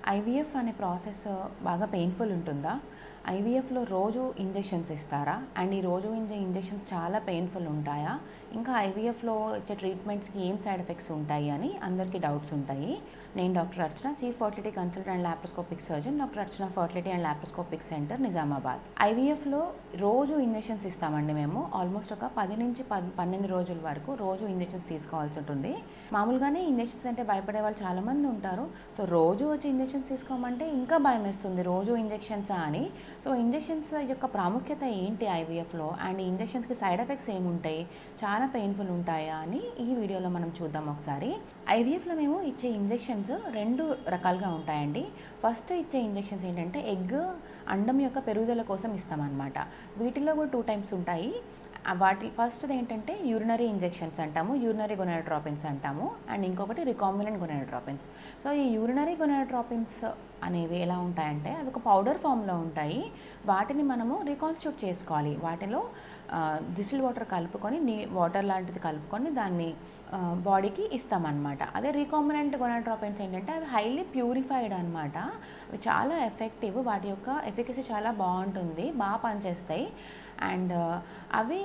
IVF అనే process బాగా painful ఉంటుందా ఐవీఎఫ్లో రోజు ఇంజెక్షన్స్ ఇస్తారా అండ్ ఈ రోజు ఇంజే ఇంజెక్షన్స్ చాలా పెయిన్ఫుల్ ఉంటాయా ఇంకా ఐవీఎఫ్లో ఇచ్చే ట్రీట్మెంట్స్కి ఏం సైడ్ ఎఫెక్ట్స్ ఉంటాయి అని అందరికీ డౌట్స్ ఉంటాయి నేను doctor Archana chief fertility consultant and laparoscopic surgeon doctor Archana fertility and laparoscopic centre Nizamabad ఐవీఎఫ్లో రోజు ఇంజెక్షన్స్ ఇస్తామండి మేము ఆల్మోస్ట్ ఒక పది నుంచి పద్ పన్నెండు రోజుల వరకు రోజు ఇంజెక్షన్స్ తీసుకోవాల్సి ఉంటుంది మామూలుగానే ఇంజెక్షన్స్ అంటే భయపడే వాళ్ళు చాలామంది ఉంటారు సో రోజు వచ్చి ఇంజెక్షన్స్ తీసుకోమంటే ఇంకా భయం వేస్తుంది రోజు ఇంజెక్షన్సా అని సో ఇంజెక్షన్స్ యొక్క ప్రాముఖ్యత ఏంటి ఐవీఎఫ్లో అండ్ ఈ ఇంజెక్షన్స్కి సైడ్ ఎఫెక్ట్స్ ఏముంటాయి చాలా పెయిన్ఫుల్ ఉంటాయా అని ఈ వీడియోలో మనం చూద్దాం ఒకసారి ఐవీఎఫ్లో మేము ఇచ్చే ఇంజెక్షన్స్ రెండు రకాలుగా ఉంటాయండి ఫస్ట్ ఇచ్చే ఇంజెక్షన్స్ ఏంటంటే ఎగ్ అండం యొక్క పెరుగుదల కోసం ఇస్తామన్నమాట వీటిలో కూడా టూ టైప్స్ ఉంటాయి ఆ వాటి ఫస్ట్ది ఏంటంటే యూరినరీ ఇంజెక్షన్స్ అంటాము యూరినరీ గొనాడ్రాపిన్స్ అంటాము అండ్ ఇంకొకటి రికాంబినెంట్ గొనాడ్రాపిన్స్ సో ఈ యూరినరీ గొనాడ్రాపిన్స్ అనేవి ఎలా ఉంటాయంటే అవి ఒక పౌడర్ ఫామ్లో ఉంటాయి వాటిని మనము రికాన్స్టిట్యూట్ చేసుకోవాలి వాటిలో డిస్టిల్ వాటర్ కలుపుకొని నీ వాటర్ లాంటిది కలుపుకొని దాన్ని బాడీకి ఇస్తామన్నమాట అదే రీకాంబినెంట్ గొనాడ్రాపిన్స్ ఏంటంటే అవి హైలీ ప్యూరిఫైడ్ అనమాట అవి చాలా ఎఫెక్టివ్ వాటి యొక్క ఎఫికసీ చాలా బాగుంటుంది బాగా పనిచేస్తాయి అండ్ అవి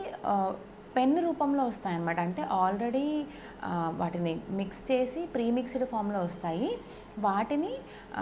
పెన్ రూపంలో వస్తాయి అనమాట అంటే ఆల్రెడీ వాటిని మిక్స్ చేసి ప్రీ మిక్స్డ్ ఫామ్లో వస్తాయి వాటిని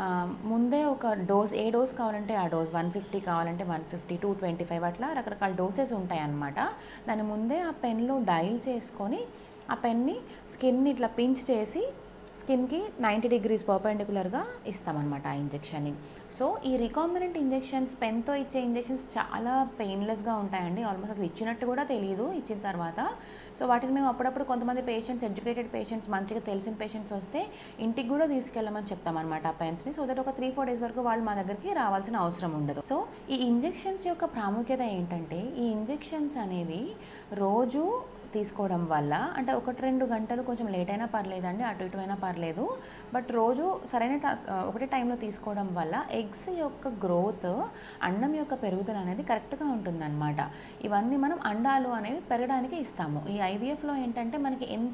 ముందే ఒక డోస్ ఏ డోస్ కావాలంటే ఆ డోస్ వన్ ఫిఫ్టీ కావాలంటే one fifty two twenty five అట్లా రకరకాల డోసెస్ ఉంటాయి అన్నమాట దాన్ని ముందే ఆ పెన్లో డైల్ చేసుకొని ఆ పెన్ని స్కిన్ ఇట్లా పించ్ చేసి స్కిన్కి నైంటీ డిగ్రీస్ పర్పెండికులర్గా ఇస్తామన్నమాట ఆ ఇంజెక్షన్ని సో ఈ రికాంబినెంట్ ఇంజెక్షన్స్ పెన్తో ఇచ్చే ఇంజెక్షన్స్ చాలా పెయిన్లెస్గా ఉంటాయండి ఆల్మోస్ట్ అసలు ఇచ్చినట్టు కూడా తెలియదు ఇచ్చిన తర్వాత సో వాటిని మేము అప్పుడప్పుడు కొంతమంది పేషెంట్స్ ఎడ్యుకేటెడ్ పేషెంట్స్ మంచిగా తెలిసిన పేషెంట్స్ వస్తే ఇంటికి కూడా తీసుకెళ్ళమని చెప్తామన్నమాట ఆ పెన్స్ని సో దట్ ఒక త్రీ ఫోర్ డేస్ వరకు వాళ్ళు మా దగ్గరికి రావాల్సిన అవసరం ఉండదు సో ఈ ఇంజెక్షన్స్ యొక్క ప్రాముఖ్యత ఏంటంటే ఈ ఇంజెక్షన్స్ అనేవి రోజు తీసుకోవడం వల్ల అంటే ఒకటి రెండు గంటలు కొంచెం లేట్ అయినా పర్లేదండి అటు ఇటు అయినా పర్లేదు బట్ రోజు సరైన ఒకటే టైంలో తీసుకోవడం వల్ల ఎగ్స్ యొక్క గ్రోత్ అండం యొక్క పెరుగుదల అనేది కరెక్ట్గా ఉంటుందన్నమాట ఇవన్నీ మనం అండాలు అనేవి పెరగడానికి ఇస్తాము ఈ ఐవీఎఫ్లో ఏంటంటే మనకి ఎంత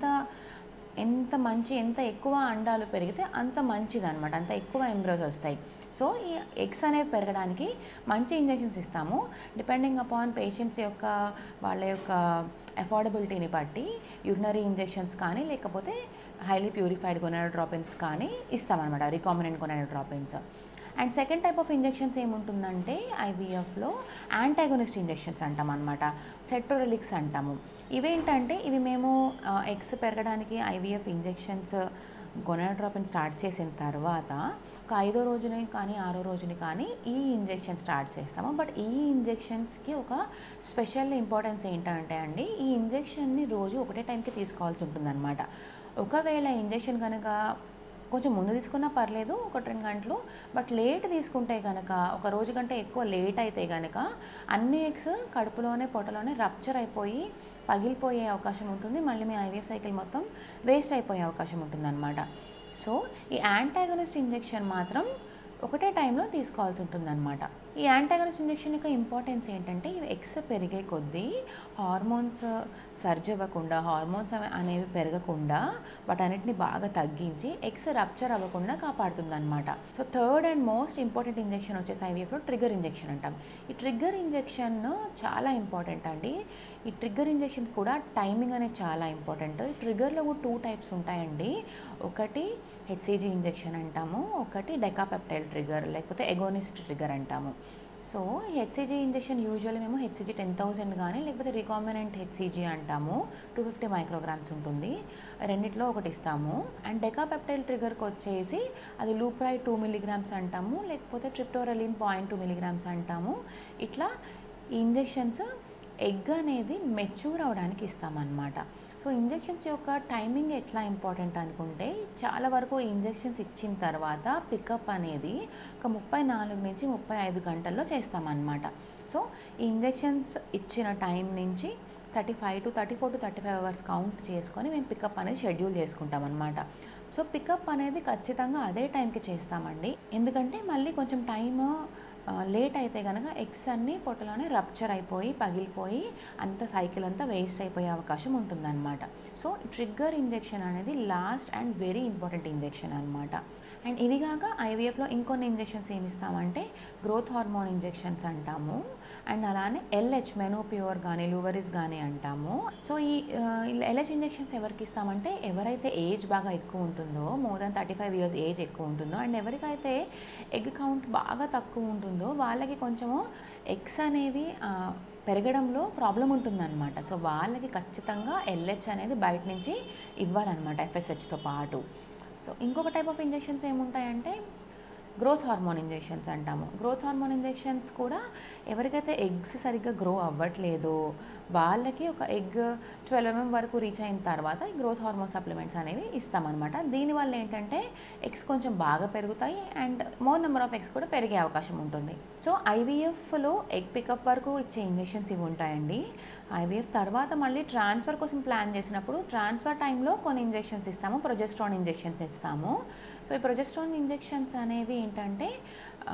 ఎంత మంచి ఎంత ఎక్కువ అండాలు పెరిగితే అంత మంచిది అనమాట అంత ఎక్కువ ఎంబ్రోస్ వస్తాయి సో ఈ ఎగ్స్ అనేవి పెరగడానికి మంచి ఇంజెక్షన్స్ ఇస్తాము డిపెండింగ్ అపాన్ పేషెంట్స్ యొక్క వాళ్ళ యొక్క అఫోర్డబిలిటీని బట్టి యూరినరీ ఇంజెక్షన్స్ కానీ లేకపోతే హైలీ ప్యూరిఫైడ్ గొనాడోడ్రాపిన్స్ కానీ ఇస్తామన్నమాట recombinant gonadotropins and second type of injections ఏముంటుందంటే ఐవీఎఫ్లో యాంటాగోనిస్ట్ ఇంజెక్షన్స్ అంటాం అనమాట సెట్రోరిలిక్స్ అంటాము ఇవేంటంటే ఇవి మేము ఎగ్స్ పెరగడానికి ఐవీఎఫ్ ఇంజెక్షన్స్ గొనాడ్రాపిన్ స్టార్ట్ చేసిన తర్వాత ఒక ఐదో రోజుని కానీ ఆరో రోజుని కానీ ఈ ఇంజెక్షన్ స్టార్ట్ చేస్తాము బట్ ఈ ఇంజెక్షన్స్కి ఒక స్పెషల్ ఇంపార్టెన్స్ ఏంటంటే అండి ఈ ఇంజెక్షన్ని రోజు ఒకటే టైంకి తీసుకోవాల్సి ఉంటుందన్నమాట ఒకవేళ ఇంజెక్షన్ కనుక కొంచెం ముందు తీసుకున్నా పర్లేదు ఒక రెండు గంటలు బట్ లేట్ తీసుకుంటే కనుక ఒక రోజు కంటే ఎక్కువ లేట్ అయితే కనుక అన్ని ఎగ్స్ కడుపులోనే పొట్టలోనే రప్చర్ అయిపోయి పగిలిపోయే అవకాశం ఉంటుంది మళ్ళీ మీ ఐవీఎఫ్ సైకిల్ మొత్తం వేస్ట్ అయిపోయే అవకాశం ఉంటుందన్నమాట సో ఈ యాంటాగనిస్ట్ ఇంజెక్షన్ మాత్రం ఒకటే టైంలో తీసుకోవాల్సి ఉంటుందన్నమాట ఈ యాంటాగనిస్ట్ ఇంజెక్షన్ యొక్క ఇంపార్టెన్స్ ఏంటంటే ఇవి ఎక్స్ పెరిగే కొద్దీ హార్మోన్స్ సర్జ్ అవ్వకుండా హార్మోన్స్ అనేవి పెరగకుండా వాటన్నిటిని బాగా తగ్గించి ఎక్స్ రప్చర్ అవ్వకుండా కాపాడుతుందన్నమాట so third and most important injection వచ్చేసి ఐవీఎఫ్లో ట్రిగర్ ఇంజెక్షన్ అంటాం ఈ ట్రిగ్గర్ ఇంజెక్షన్ చాలా ఇంపార్టెంట్ అండి ఈ ట్రిగ్గర్ ఇంజెక్షన్ కూడా టైమింగ్ అనేది చాలా ఇంపార్టెంట్ ఈ ట్రిగ్గర్లో కూడా టూ టైప్స్ ఉంటాయండి ఒకటి హెచ్సిజీ ఇంజెక్షన్ అంటాము ఒకటి డెకాపెప్టైల్ ట్రిగ్గర్ లేకపోతే ఎగోనిస్ట్ ట్రిగ్గర్ అంటాము సో హెచ్సిజీ ఇంజెక్షన్ యూజువల్లీ మేము హెచ్సిజీ టెన్ థౌసండ్ కానీ లేకపోతే రికాంబినెంట్ హెచ్సిజీ అంటాము టూ ఫిఫ్టీ మైక్రోగ్రామ్స్ ఉంటుంది రెండిట్లో ఒకటి ఇస్తాము అండ్ డెకాపెప్టైల్ ట్రిగర్కి వచ్చేసి అది లూప్రాయి టూ మిలీగ్రామ్స్ అంటాము లేకపోతే ట్రిప్టోరలిన్ పాయింట్ టూ మిలీగ్రామ్స్ అంటాము ఇట్లా ఈ ఇంజెక్షన్స్ ఎగ్ అనేది మెచ్యూర్ అవడానికి ఇస్తామన్నమాట సో ఇంజెక్షన్స్ యొక్క టైమింగ్ ఎట్లా ఇంపార్టెంట్ అనుకుంటే చాలా వరకు ఇంజెక్షన్స్ ఇచ్చిన తర్వాత పికప్ అనేది ఒక ముప్పై నాలుగు నుంచి ముప్పై ఐదు గంటల్లో చేస్తామన్నమాట సో ఈ ఇంజెక్షన్స్ ఇచ్చిన టైం నుంచి thirty five to thirty four to thirty five hours count చేసుకొని మేము పికప్ అనేది షెడ్యూల్ చేసుకుంటాం అనమాట సో పికప్ అనేది ఖచ్చితంగా అదే టైంకి చేస్తామండి ఎందుకంటే మళ్ళీ కొంచెం టైము లేట్ అయితే కనుక ఎగ్స్ అన్నీ పొట్టలోనే రప్చర్ అయిపోయి పగిలిపోయి అంత సైకిల్ అంతా వేస్ట్ అయిపోయే అవకాశం ఉంటుందన్నమాట సో ట్రిగ్గర్ ఇంజెక్షన్ అనేది last and very important injection అనమాట అండ్ ఇవి కాక ఐవీఎఫ్లో ఇంకొన్ని ఇంజెక్షన్స్ ఏమి ఇస్తామంటే గ్రోత్ హార్మోన్ ఇంజెక్షన్స్ అంటాము అండ్ అలానే ఎల్హెచ్ మెనో ప్యూర్ కానీ లూవరిస్ కానీ అంటాము సో ఈ ఎల్హెచ్ ఇంజెక్షన్స్ ఎవరికి ఇస్తామంటే ఎవరైతే ఏజ్ బాగా ఎక్కువ ఉంటుందో more than thirty five years age ఎక్కువ ఉంటుందో అండ్ ఎవరికైతే ఎగ్ కౌంట్ బాగా తక్కువ ఉంటుందో వాళ్ళకి కొంచెము ఎగ్స్ అనేవి ఆ, పెరగడంలో ప్రాబ్లం ఉంటుందన్నమాట సో వాళ్ళకి ఖచ్చితంగా ఎల్హెచ్ అనేది బయట నుంచి ఇవ్వాలన్నమాట ఎఫ్ఎస్హెచ్తో పాటు సో ఇంకొక టైప్ ఆఫ్ ఇంజెక్షన్స్ ఏముంటాయంటే గ్రోత్ హార్మోన్ ఇంజెక్షన్స్ అంటాము గ్రోత్ హార్మోన్ ఇంజెక్షన్స్ కూడా ఎవరికైతే ఎగ్స్ సరిగ్గా గ్రో అవ్వట్లేదో వాళ్ళకి ఒక ఎగ్ ట్వెల్వ్ ఎంఎం వరకు రీచ్ అయిన తర్వాత ఈ గ్రోత్ హార్మోన్ సప్లిమెంట్స్ అనేవి ఇస్తామన్నమాట దీనివల్ల ఏంటంటే ఎగ్స్ కొంచెం బాగా పెరుగుతాయి and more number of eggs కూడా పెరిగే అవకాశం ఉంటుంది సో ఐవీఎఫ్లో ఎగ్ పికప్ వరకు ఇచ్చే ఇంజెక్షన్స్ ఇవి ఉంటాయండి ఐవీఎఫ్ తర్వాత మళ్ళీ ట్రాన్స్ఫర్ కోసం ప్లాన్ చేసినప్పుడు ట్రాన్స్ఫర్ టైంలో కొన్ని ఇంజెక్షన్స్ ఇస్తాము ప్రొజెస్ట్రాన్ ఇంజెక్షన్స్ ఇస్తాము సో ఈ ప్రొజెస్ట్రాన్ ఇంజెక్షన్స్ అనేవి ఏంటంటే ఆ,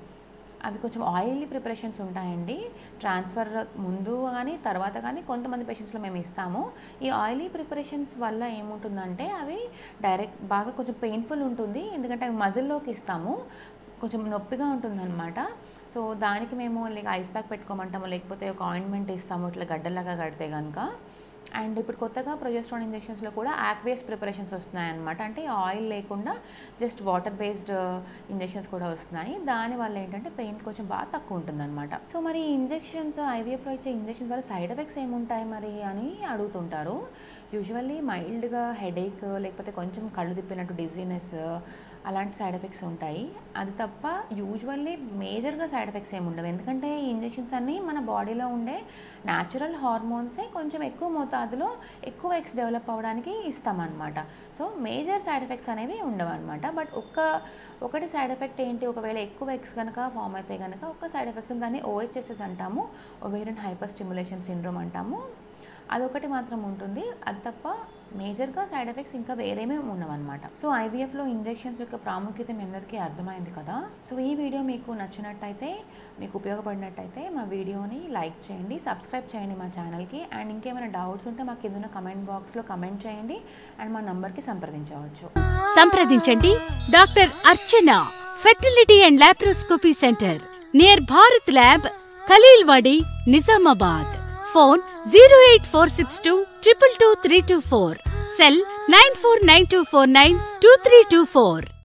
అవి కొంచెం ఆయిలీ ప్రిపరేషన్స్ ఉంటాయండి ట్రాన్స్ఫర్ ముందు కానీ తర్వాత కానీ కొంతమంది పేషెంట్స్లో మేము ఇస్తాము ఈ ఆయిలీ ప్రిపరేషన్స్ వల్ల ఏముంటుందంటే అవి డైరెక్ట్ బాగా కొంచెం పెయిన్ఫుల్ ఉంటుంది ఎందుకంటే అవి మజిల్లోకి ఇస్తాము కొంచెం నొప్పిగా ఉంటుందన్నమాట సో దానికి మేము లైక్ ఐస్ ప్యాక్ పెట్టుకోమంటాము లేకపోతే ఒక ఆయింట్మెంట్ ఇస్తాము ఇట్లా గడ్డలాగా కడితే కనుక అండ్ ఇప్పుడు కొత్తగా ప్రొజెస్ట్రాన్ ఇంజెక్షన్స్లో కూడా యాక్వేస్ ప్రిపరేషన్స్ వస్తున్నాయి అనమాట అంటే ఆయిల్ లేకుండా జస్ట్ వాటర్ బేస్డ్ ఇంజెక్షన్స్ కూడా వస్తున్నాయి దానివల్ల ఏంటంటే పెయిన్ కొంచెం బాగా తక్కువ ఉంటుందన్నమాట సో మరి ఇంజెక్షన్స్ ఐవీఎఫ్లో ఇచ్చే ఇంజెక్షన్స్ వల్ల సైడ్ ఎఫెక్ట్స్ ఏముంటాయి మరి అని అడుగుతుంటారు యూజువల్లీ మైల్డ్గా హెడేక్ లేకపోతే కొంచెం కళ్ళు తిప్పినట్టు డిజీనెస్ అలాంటి సైడ్ ఎఫెక్ట్స్ ఉంటాయి అది తప్ప యూజువల్లీ మేజర్గా సైడ్ ఎఫెక్ట్స్ ఏమి ఉండవు ఎందుకంటే ఈ ఇంజెక్షన్స్ అన్నీ మన బాడీలో ఉండే న్యాచురల్ హార్మోన్సే కొంచెం ఎక్కువ మోతాదులో ఎక్కువ ఎక్స్ డెవలప్ అవ్వడానికి ఇస్తామన్నమాట సో మేజర్ సైడ్ ఎఫెక్ట్స్ అనేవి ఉండవు అనమాట బట్ ఒక్క ఒకటి సైడ్ ఎఫెక్ట్ ఏంటి ఒకవేళ ఎక్కువ ఎక్స్ కనుక ఫామ్ అయితే కనుక ఒక సైడ్ ఎఫెక్ట్ దాన్ని ఓహెచ్ఎస్ఎస్ అంటాము ఓవేరియన్ హైపర్ స్టిమ్యులేషన్ సిండ్రోమ్ అంటాము అదొకటి మాత్రం ఉంటుంది అది తప్ప మేజర్గా సైడ్ ఎఫెక్ట్స్ ఇంకా వేరేమే ఉండవన్నమాట సో ఐవీఎఫ్లో ఇంజెక్షన్స్ యొక్క ప్రాముఖ్యత మీ అందరికీ అర్థమైంది కదా సో ఈ వీడియో మీకు నచ్చినట్టయితే మీకు ఉపయోగపడినట్టయితే మా వీడియోని లైక్ చేయండి సబ్స్క్రైబ్ చేయండి మా ఛానల్కి అండ్ ఇంకేమైనా డౌట్స్ ఉంటే మాకు కింద కమెంట్ బాక్స్లో కమెంట్ చేయండి అండ్ మా నంబర్కి సంప్రదించవచ్చు సంప్రదించండి doctor Archana fertility and laparoscopy centre near Bharat lab Khaleelwadi Nizamabad phone zero eight four six two triple two three two four cell nine four nine two four nine two three two four